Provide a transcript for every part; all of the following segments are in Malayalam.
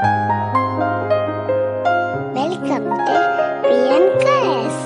വെൽക്കം ടു പിയൻ ക്ലാസ്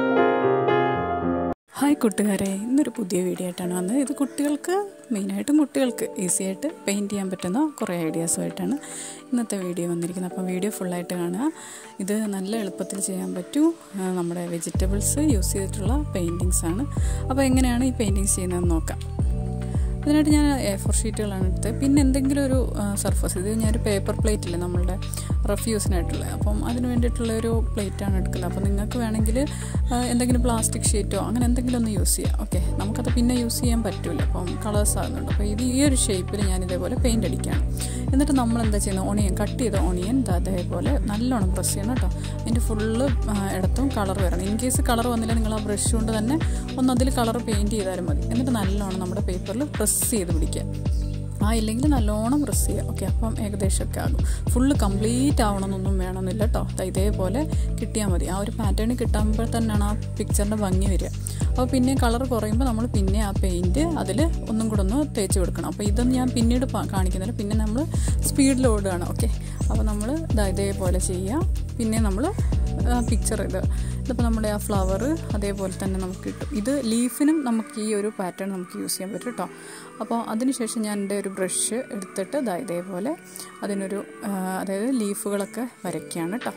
ഹായ് കൂട്ടുകാരെ ഇന്നൊരു പുതിയ വീഡിയോ ആയിട്ടാണ് വന്നത് ഇത് കുട്ടികൾക്ക് മെയിനായിട്ടും കുട്ടികൾക്ക് ഈസി ആയിട്ട് പെയിൻറ്റ് ചെയ്യാൻ പറ്റുന്ന കുറേ ഐഡിയാസുമായിട്ടാണ് ഇന്നത്തെ വീഡിയോ വന്നിരിക്കുന്നത് അപ്പം വീഡിയോ ഫുള്ളായിട്ട് കാണുക ഇത് നല്ല എളുപ്പത്തിൽ ചെയ്യാൻ പറ്റൂ ആ, നമ്മുടെ വെജിറ്റബിൾസ് യൂസ് ചെയ്തിട്ടുള്ള പെയിൻറ്റിങ്സ് ആണ് അപ്പോൾ എങ്ങനെയാണ് ഈ പെയിൻറ്റിങ്സ് ചെയ്യുന്നതെന്ന് നോക്കാം അതിനായിട്ട് ഞാൻ എ ഫോർ ഷീറ്റുകളാണ് എടുത്തത് പിന്നെ എന്തെങ്കിലും ഒരു സർഫസ് ഇത് ഞാനൊരു പേപ്പർ പ്ലേറ്റ് ഇല്ലേ നമ്മളുടെ റഫ്യൂസിനായിട്ടുള്ള അപ്പം അതിന് വേണ്ടിയിട്ടുള്ള ഒരു പ്ലേറ്റാണ് എടുക്കുന്നത് അപ്പോൾ നിങ്ങൾക്ക് വേണമെങ്കിൽ ആ, എന്തെങ്കിലും പ്ലാസ്റ്റിക് ഷീറ്റോ അങ്ങനെ എന്തെങ്കിലും ഒന്ന് യൂസ് ചെയ്യാം ഓക്കെ നമുക്കത് പിന്നെ യൂസ് ചെയ്യാൻ പറ്റില്ല അപ്പം കളേഴ്സ് ആകുന്നുണ്ട് അപ്പോൾ ഇത് ഈ ഒരു ഷേപ്പിൽ ഞാൻ ഇതേപോലെ പെയിൻ്റ് അടിക്കുകയാണ് എന്നിട്ട് നമ്മൾ എന്താ ചെയ്യുന്നത് ഓണിയൻ കട്ട് ചെയ്ത ഓണിയൻ ദാ അതേപോലെ നല്ലോണം പ്രസ് ചെയ്യണം കേട്ടോ അതിൻ്റെ ഫുള്ള് ഇടത്തും കളർ വരണം ഇൻ കേസ് കളർ വന്നില്ല നിങ്ങൾ ആ ബ്രഷ് കൊണ്ട് തന്നെ ഒന്ന് അതിൽ കളർ പെയിൻറ്റ് ചെയ്താലും മതി എന്നിട്ട് നല്ലോണം നമ്മുടെ പേപ്പറിൽ പ്രസ് ചെയ്ത് പിടിക്കുക ആ ഇല്ലെങ്കിൽ നല്ലോണം പ്രസ് ചെയ്യുക ഓക്കെ അപ്പം ഏകദേശമൊക്കെ ആകും ഫുള്ള് കംപ്ലീറ്റ് ആവണമെന്നൊന്നും വേണമെന്നില്ല കേട്ടോ ദാ ഇതേപോലെ കിട്ടിയാൽ മതി ആ ഒരു പാറ്റേൺ കിട്ടുമ്പോൾ തന്നെയാണ് ആ പിക്ചറിൻ്റെ ഭംഗി വരിക അപ്പോൾ പിന്നെ കളർ കുറയുമ്പോൾ നമ്മൾ പിന്നെ ആ പെയിൻറ്റ് അതിൽ ഒന്നും കൂടെ ഒന്ന് തേച്ച് കൊടുക്കണം അപ്പോൾ ഇതൊന്നും ഞാൻ പിന്നീട് പ- കാണിക്കുന്നില്ല പിന്നെ നമ്മൾ സ്പീഡിൽ ഓടുകയാണ് ഓക്കെ അപ്പോൾ നമ്മൾ ഇതാ ഇതേപോലെ ചെയ്യുക പിന്നെ നമ്മൾ പിക്ചർ ഇത് ഇതിപ്പോൾ നമ്മുടെ ആ ഫ്ലവർ അതേപോലെ തന്നെ നമുക്ക് കിട്ടും ഇത് ലീഫിനും നമുക്ക് ഈ ഒരു പാറ്റേൺ നമുക്ക് യൂസ് ചെയ്യാൻ പറ്റും കേട്ടോ അപ്പോൾ അതിനുശേഷം ഞാൻ എൻ്റെ ഒരു ബ്രഷ് എടുത്തിട്ട് ദാ ഇതേപോലെ അതിനൊരു ആ, അതായത് ലീഫുകളൊക്കെ വരയ്ക്കുകയാണ് കേട്ടോ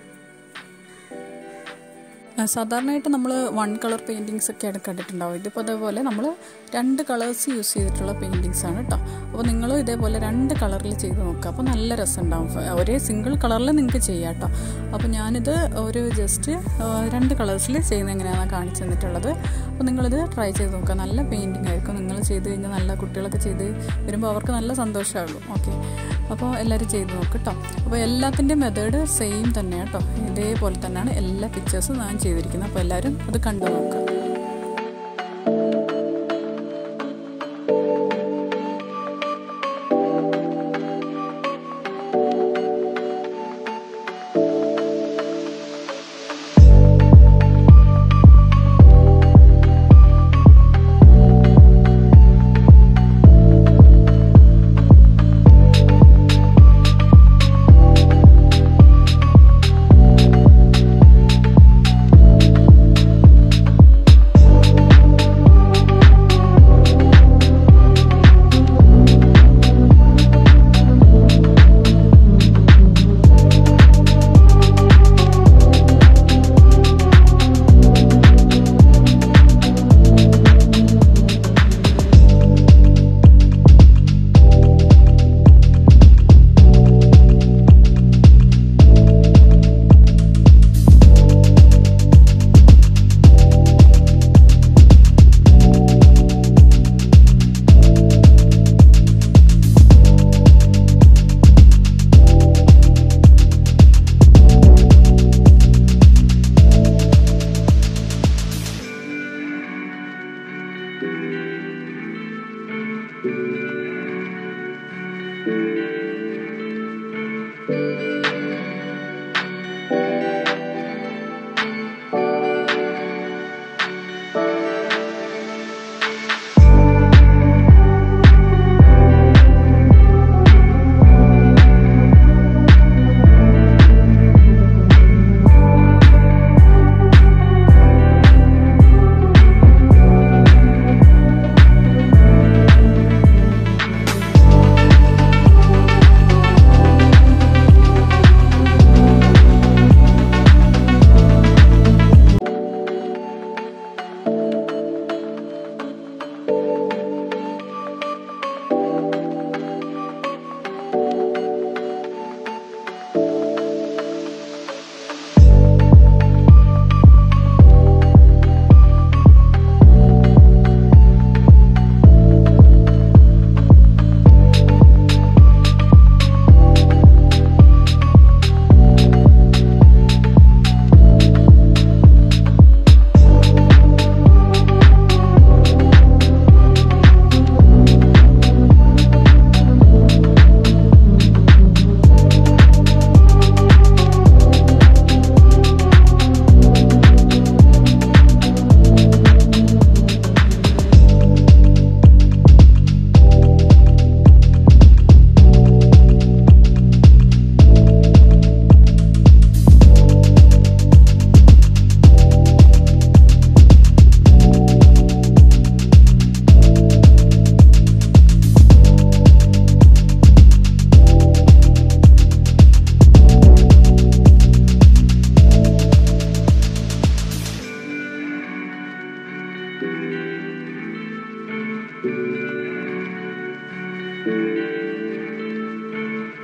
ആ, സാധാരണയായിട്ട് നമ്മൾ വൺ കളർ പെയിൻറ്റിങ്സ് ഒക്കെയാണ് കണ്ടിട്ടുണ്ടാവും ഇതിപ്പോൾ അതേപോലെ നമ്മൾ രണ്ട് കളേഴ്സ് യൂസ് ചെയ്തിട്ടുള്ള പെയിൻറ്റിങ്സ് ആണ് കേട്ടോ അപ്പോൾ നിങ്ങൾ ഇതേപോലെ രണ്ട് കളറിൽ ചെയ്ത് നോക്കുക അപ്പോൾ നല്ല രസമുണ്ടാവും ഫ- ഒരേ സിംഗിൾ കളറിൽ നിങ്ങൾക്ക് ചെയ്യാം കേട്ടോ അപ്പോൾ ഞാനിത് ഒരു ജസ്റ്റ് രണ്ട് കളേഴ്സിൽ ചെയ്യുന്നത് എങ്ങനെയാണ് കാണിച്ചു തന്നിട്ടുള്ളത് അപ്പോൾ നിങ്ങളിത് ട്രൈ ചെയ്ത് നോക്കുക നല്ല പെയിൻറ്റിങ് ആയിരിക്കും നിങ്ങൾ ചെയ്ത് കഴിഞ്ഞാൽ നല്ല കുട്ടികളൊക്കെ ചെയ്ത് വരുമ്പോൾ അവർക്ക് നല്ല സന്തോഷമാകും ഓക്കെ അപ്പോൾ എല്ലാവരും ചെയ്ത് നോക്ക് കേട്ടോ അപ്പോൾ എല്ലാത്തിൻ്റെ മെത്തേഡ് സെയിം തന്നെയാണ് കേട്ടോ ഇതേപോലെ തന്നെയാണ് എല്ലാ പിക്ചേഴ്സും ഞാൻ ചെയ്തിരിക്കുന്നത് അപ്പോൾ എല്ലാവരും അത് കണ്ടു നോക്കുക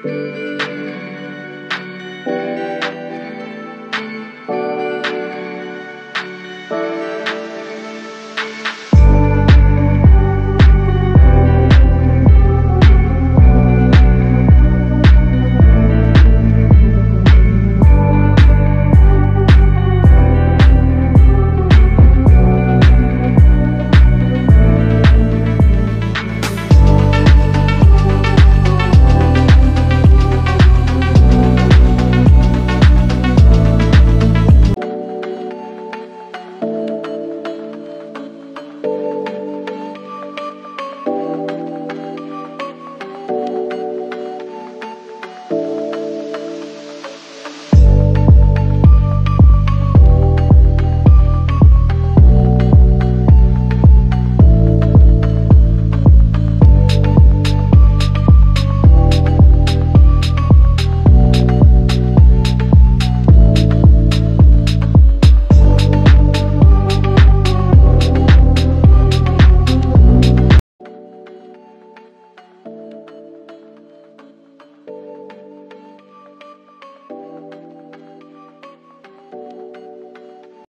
Thank